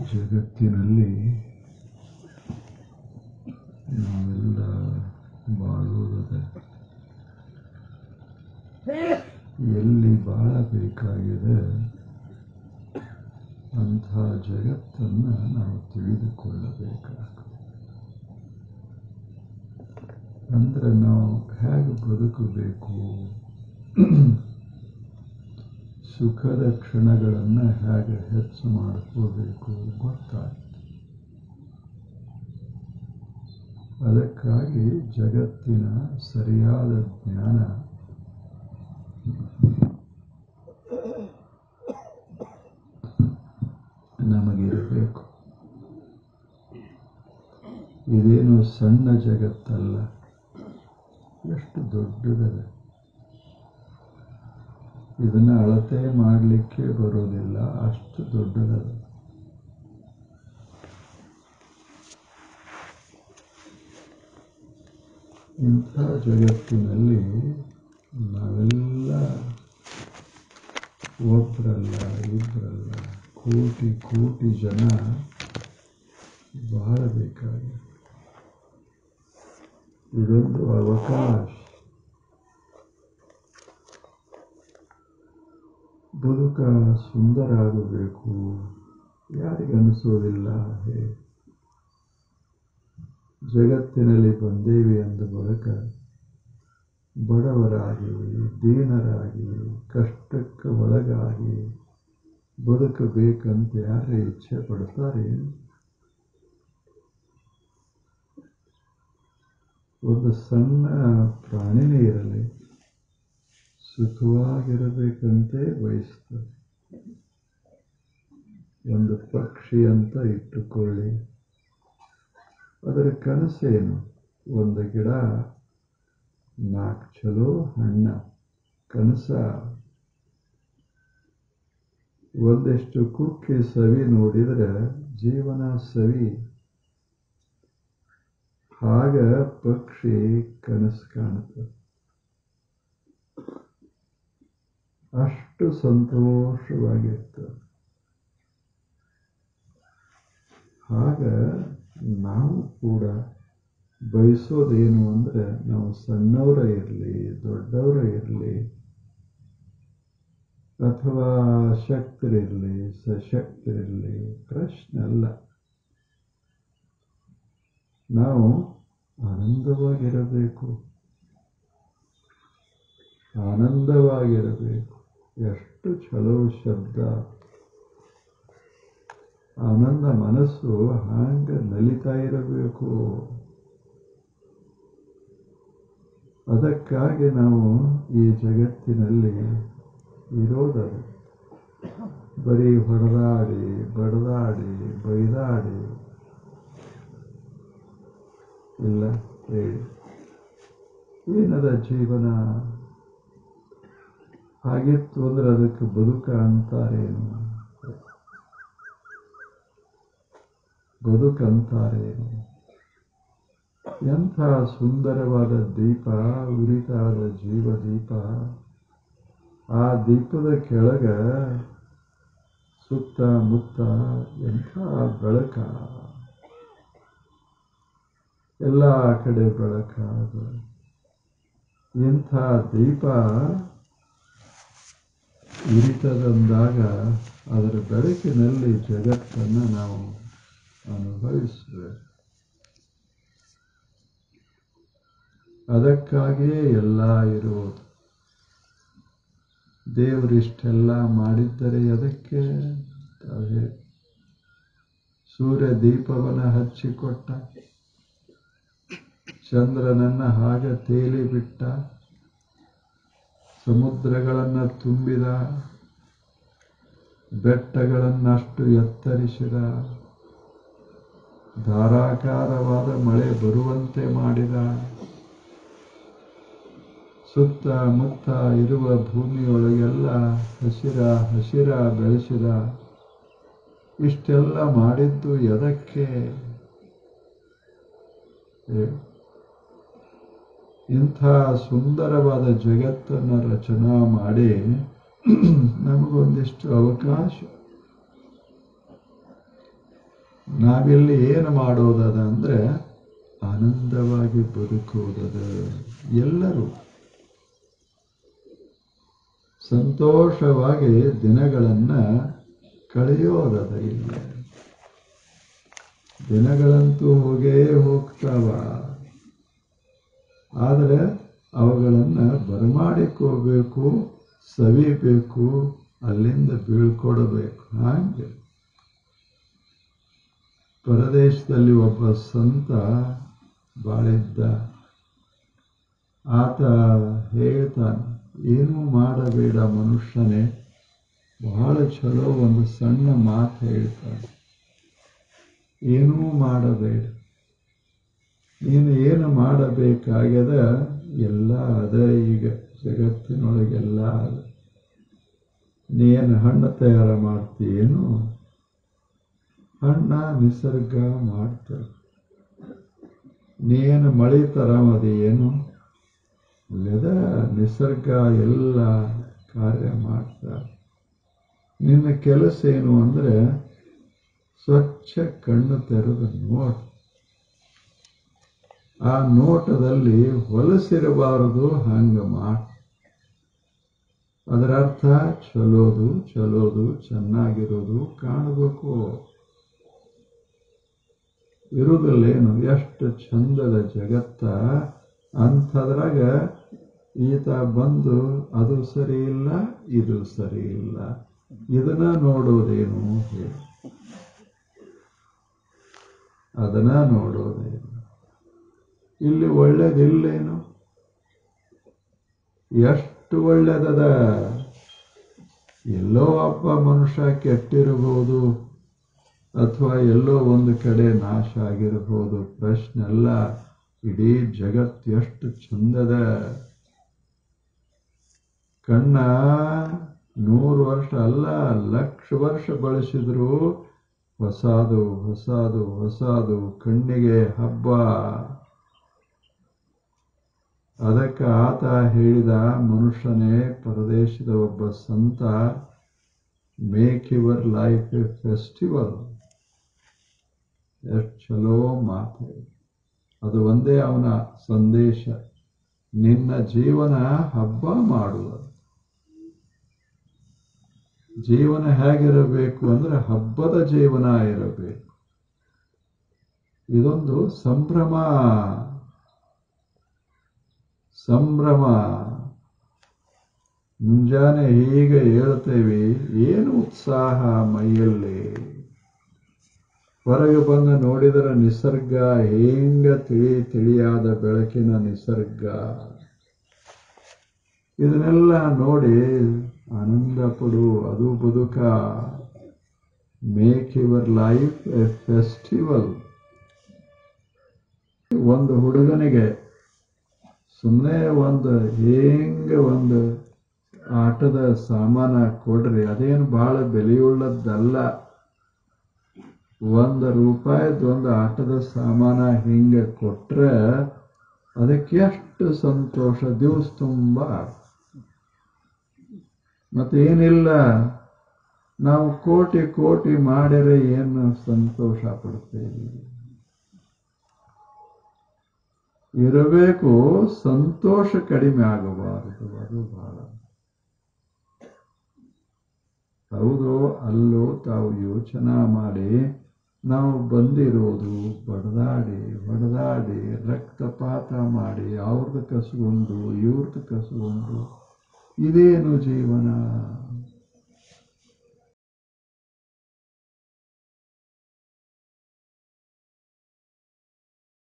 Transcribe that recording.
ಜಗತ್ತಿನಲ್ಲಿ ನಾವೆಲ್ಲ ಬಾಳುವುದೇ ಎಲ್ಲಿ ಬಾಳಬೇಕಾಗಿದೆ ಅಂಥ ಜಗತ್ತನ್ನು ನಾವು ತಿಳಿದುಕೊಳ್ಳಬೇಕಾಗ್ತದೆ ಅಂದರೆ ನಾವು ಹೇಗೆ ಬದುಕಬೇಕು ಸುಖದ ಕ್ಷಣಗಳನ್ನು ಹೇಗೆ ಹೆಚ್ಚು ಮಾಡ್ಕೋಬೇಕು ಗೊತ್ತಾಗ್ತದೆ ಅದಕ್ಕಾಗಿ ಜಗತ್ತಿನ ಸರಿಯಾದ ಜ್ಞಾನ ನಮಗಿರಬೇಕು ಇದೇನು ಸಣ್ಣ ಜಗತ್ತಲ್ಲ ಎಷ್ಟು ದೊಡ್ಡದಿದೆ ಇದನ್ನು ಅಳತೆ ಮಾಡಲಿಕ್ಕೆ ಬರೋದಿಲ್ಲ ಅಷ್ಟು ದೊಡ್ಡದದು ಇಂಥ ಜಗತ್ತಿನಲ್ಲಿ ನಾವೆಲ್ಲ ಒಬ್ಬರಲ್ಲ ಇಬ್ಬರಲ್ಲ ಕೋಟಿ ಕೋಟಿ ಜನ ಬಾಳಬೇಕಾಗಿದೆ ಇದೊಂದು ಅವಕಾಶ ಬದುಕ ಸುಂದರ ಆಗಬೇಕು ಯಾರಿಗನಿಸೋದಿಲ್ಲ ಹೇ ಜಗತ್ತಿನಲ್ಲಿ ಬಂದೇವಿ ಅಂದ ಬಳಿಕ ಬಡವರಾಗಿ ದೀನರಾಗಿ ಕಷ್ಟಕ್ಕೆ ಒಳಗಾಗಿ ಬದುಕಬೇಕಂತ ಯಾರೇ ಇಚ್ಛೆ ಪಡ್ತಾರೆ ಒಂದು ಸಣ್ಣ ಪ್ರಾಣಿನೇ ಇರಲಿ ಸುಖವಾಗಿರಬೇಕಂತೆ ಬಯಸ್ತದೆ ಒಂದು ಪಕ್ಷಿ ಅಂತ ಇಟ್ಟುಕೊಳ್ಳಿ ಅದರ ಕನಸೇನು ಒಂದು ಗಿಡ ನಾಲ್ಕು ಚಲೋ ಹಣ್ಣ ಕನಸ ಒಂದಷ್ಟು ಕುಕ್ಕೆ ಸವಿ ನೋಡಿದರೆ ಜೀವನ ಸವಿ ಆಗ ಪಕ್ಷಿ ಕನಸು ಕಾಣುತ್ತದೆ ಅಷ್ಟು ಸಂತೋಷವಾಗಿರ್ತದೆ ಆಗ ನಾವು ಕೂಡ ಬಯಸೋದೇನು ಅಂದರೆ ನಾವು ಸಣ್ಣವರ ಇರಲಿ ದೊಡ್ಡವರ ಇರಲಿ ಅಥವಾ ಶಕ್ತರಿರಲಿ ಸಶಕ್ತರಿರಲಿ ಪ್ರಶ್ನೆ ಅಲ್ಲ ನಾವು ಆನಂದವಾಗಿರಬೇಕು ಆನಂದವಾಗಿರಬೇಕು ಎಷ್ಟು ಚಲೋ ಶಬ್ದ ಆನಂದ ಮನಸ್ಸು ಹಾಂಗ ನಲಿತಾ ಇರಬೇಕು ಅದಕ್ಕಾಗಿ ನಾವು ಈ ಜಗತ್ತಿನಲ್ಲಿ ಇರೋದದು ಬರೀ ಹೊಡೆದಾಡಿ ಬಡದಾಡಿ ಬೈದಾಡಿ ಇಲ್ಲ ಹೇಳಿ ಏನದ ಜೀವನ ಹಾಗಿತ್ತು ಅಂದ್ರೆ ಅದಕ್ಕೆ ಬದುಕ ಅಂತಾರೇನು ಬದುಕಂತಾರೇನು ಎಂಥ ಸುಂದರವಾದ ದೀಪ ಉರಿತಾದ ಜೀವ ದೀಪ ಆ ದೀಪದ ಕೆಳಗ ಸುತ್ತ ಮುತ್ತ ಎಂಥ ಬೆಳಕ ಎಲ್ಲ ಕಡೆ ಬೆಳಕ ಎಂಥ ದೀಪ ಉರಿತದಂದಾಗ ಅದರ ಬೆಳಕಿನಲ್ಲಿ ಜಗತ್ತನ್ನು ನಾವು ಅನುಭವಿಸಬೇಕು ಅದಕ್ಕಾಗಿಯೇ ಎಲ್ಲ ಇರುವುದು ದೇವರಿಷ್ಟೆಲ್ಲ ಮಾಡಿದ್ದರೆ ಅದಕ್ಕೆ ಅದೇ ಸೂರ್ಯ ದೀಪವನ್ನು ಹಚ್ಚಿಕೊಟ್ಟ ಚಂದ್ರನನ್ನು ಹಾಗ ತೇಲಿ ಬಿಟ್ಟ ಸಮುದ್ರಗಳನ್ನು ತುಂಬಿದ ಬೆಟ್ಟಗಳನ್ನಷ್ಟು ಎತ್ತರಿಸಿದ ಧಾರಾಕಾರವಾದ ಮಳೆ ಬರುವಂತೆ ಮಾಡಿದ ಸುತ್ತ ಮುತ್ತ ಇರುವ ಭೂಮಿಯೊಳಗೆಲ್ಲ ಹಸಿರ ಹಸಿರ ಬೆಳೆಸಿದ ಇಷ್ಟೆಲ್ಲ ಮಾಡಿದ್ದು ಎದಕ್ಕೆ ಇಂಥ ಸುಂದರವಾದ ಜಗತ್ತನ್ನು ರಚನಾ ಮಾಡಿ ನಮಗೊಂದಿಷ್ಟು ಅವಕಾಶ ನಾವಿಲ್ಲಿ ಏನು ಮಾಡೋದದ ಅಂದರೆ ಆನಂದವಾಗಿ ಬದುಕುವುದದ ಎಲ್ಲರೂ ಸಂತೋಷವಾಗಿ ದಿನಗಳನ್ನು ಕಳೆಯೋದದ ಇಲ್ಲಿ ದಿನಗಳಂತೂ ಹೋಗೇ ಹೋಗ್ತಾವ ಆದರೆ ಅವುಗಳನ್ನು ಬರಮಾಡಿಕೋಬೇಕು ಸವಿಬೇಕು ಅಲ್ಲಿಂದ ಬೀಳ್ಕೊಡಬೇಕು ಹಾಗೆ ಪರದೇಶದಲ್ಲಿ ಒಬ್ಬ ಸಂತ ಬಾಳಿದ್ದ ಆತ ಹೇಳ್ತಾನೆ ಏನೂ ಮಾಡಬೇಡ ಮನುಷ್ಯನೇ ಬಹಳ ಚಲೋ ಒಂದು ಸಣ್ಣ ಮಾತು ಹೇಳ್ತಾನೆ ಏನೂ ಮಾಡಬೇಡ ನೀನು ಏನು ಮಾಡಬೇಕಾಗ್ಯದ ಎಲ್ಲ ಅದ ಈಗ ಜಗತ್ತಿನೊಳಗೆಲ್ಲ ಅದ ನೀನು ಹಣ್ಣು ತಯಾರ ಮಾಡ್ತೀಯೇನು ಹಣ್ಣ ನಿಸರ್ಗ ಮಾಡ್ತಾರೆ ನೀನು ಮಳೆ ತರಮದೇನು ಇಲ್ಲದ ನಿಸರ್ಗ ಎಲ್ಲ ಕಾರ್ಯ ಮಾಡ್ತಾರೆ ನಿನ್ನ ಕೆಲಸ ಏನು ಅಂದರೆ ಸ್ವಚ್ಛ ಕಣ್ಣು ತೆರೆದು ನೋಡು ಆ ನೋಟದಲ್ಲಿ ಹೊಲಸಿರಬಾರದು ಹಂಗ ಮಾಡು ಅದರ ಅರ್ಥ ಚಲೋದು ಚಲೋದು ಚೆನ್ನಾಗಿರೋದು ಕಾಣಬೇಕು ಇರುವುದಿಲ್ಲೇನು ಎಷ್ಟು ಚಂದದ ಜಗತ್ತ ಅಂಥದ್ರಾಗ ಈತ ಬಂದು ಅದು ಸರಿ ಇಲ್ಲ ಇದು ಸರಿ ಇಲ್ಲ ಇದನ್ನ ನೋಡೋದೇನು ಹೇಳಿ ಅದನ್ನ ನೋಡೋದೇನು ಇಲ್ಲಿ ಒಳ್ಳೇದಿಲ್ಲೇನು ಎಷ್ಟು ಒಳ್ಳೇದದ ಎಲ್ಲೋ ಒಬ್ಬ ಮನುಷ್ಯ ಕೆಟ್ಟಿರಬಹುದು ಅಥವಾ ಎಲ್ಲೋ ಒಂದು ಕಡೆ ನಾಶ ಆಗಿರಬಹುದು ಪ್ರಶ್ನೆ ಅಲ್ಲ ಇಡೀ ಜಗತ್ತು ಎಷ್ಟು ಚಂದದ ಕಣ್ಣ ನೂರು ವರ್ಷ ಅಲ್ಲ ಲಕ್ಷ ವರ್ಷ ಬಳಸಿದ್ರು ಹೊಸಾದು ಹೊಸಾದು ಹೊಸಾದು ಕಣ್ಣಿಗೆ ಹಬ್ಬ ಅದಕ್ಕೆ ಆತ ಹೇಳಿದ ಮನುಷ್ಯನೇ ಪರದೇಶದ ಒಬ್ಬ ಸಂತ make your life a festival ಎಷ್ಟು ಚಲೋ ಮಾತು ಅದು ಒಂದೇ ಅವನ ಸಂದೇಶ ನಿನ್ನ ಜೀವನ ಹಬ್ಬ ಮಾಡುವ ಜೀವನ ಹೇಗಿರಬೇಕು ಅಂದ್ರೆ ಹಬ್ಬದ ಜೀವನ ಇರಬೇಕು ಇದೊಂದು ಸಂಭ್ರಮ ಸಂಭ್ರಮ ಮುಂಜಾನೆ ಹೀಗೆ ಹೇಳ್ತೇವೆ ಏನು ಉತ್ಸಾಹ ಮೈಯಲ್ಲಿ ಹೊರಗೆ ಬಂದು ನೋಡಿದರೆ ನಿಸರ್ಗ ಹೆಂಗ ತಿಳಿ ತಿಳಿಯಾದ ಬೆಳಕಿನ ನಿಸರ್ಗ ಇದನ್ನೆಲ್ಲ ನೋಡಿ ಆನಂದ ಪಡು ಅದು ಬದುಕ make your life a festival ಒಂದು ಹುಡುಗನಿಗೆ ಸುಮ್ಮನೆ ಒಂದು ಹೆಂಗ ಒಂದು ಆಟದ ಸಾಮಾನ ಕೊಡ್ರಿ ಅದೇನು ಬಹಳ ಬೆಲೆಯುಳ್ಳದ್ದಲ್ಲ ಒಂದು ರೂಪಾಯಿದ ಒಂದು ಆಟದ ಸಾಮಾನ ಹಿಂಗೆ ಕೊಟ್ರೆ ಅದಕ್ಕೆ ಎಷ್ಟು ಸಂತೋಷ ದಿವಸ ತುಂಬ ಮತ್ತೇನಿಲ್ಲ ನಾವು ಕೋಟಿ ಕೋಟಿ ಮಾಡಿದ್ರೆ ಏನು ಸಂತೋಷ ಪಡ್ತೇವೆ ಇರಬೇಕು ಸಂತೋಷ ಕಡಿಮೆ ಆಗಬಾರದು ಅದು ಬಹಳ ಹೌದು ಅಲ್ಲೋ ತಾವು ಯೋಚನಾ ಮಾಡಿ ನಾವು ಬಂದಿರೋದು ಬಡದಾಡಿ ಹೊಡೆದಾಡಿ ರಕ್ತಪಾತ ಮಾಡಿ ಅವ್ರದ್ದು ಕಸ್ಕೊಂಡು ಇವ್ರದ್ದು ಕಸ್ಕೊಂಡು ಇದೇನು ಜೀವನ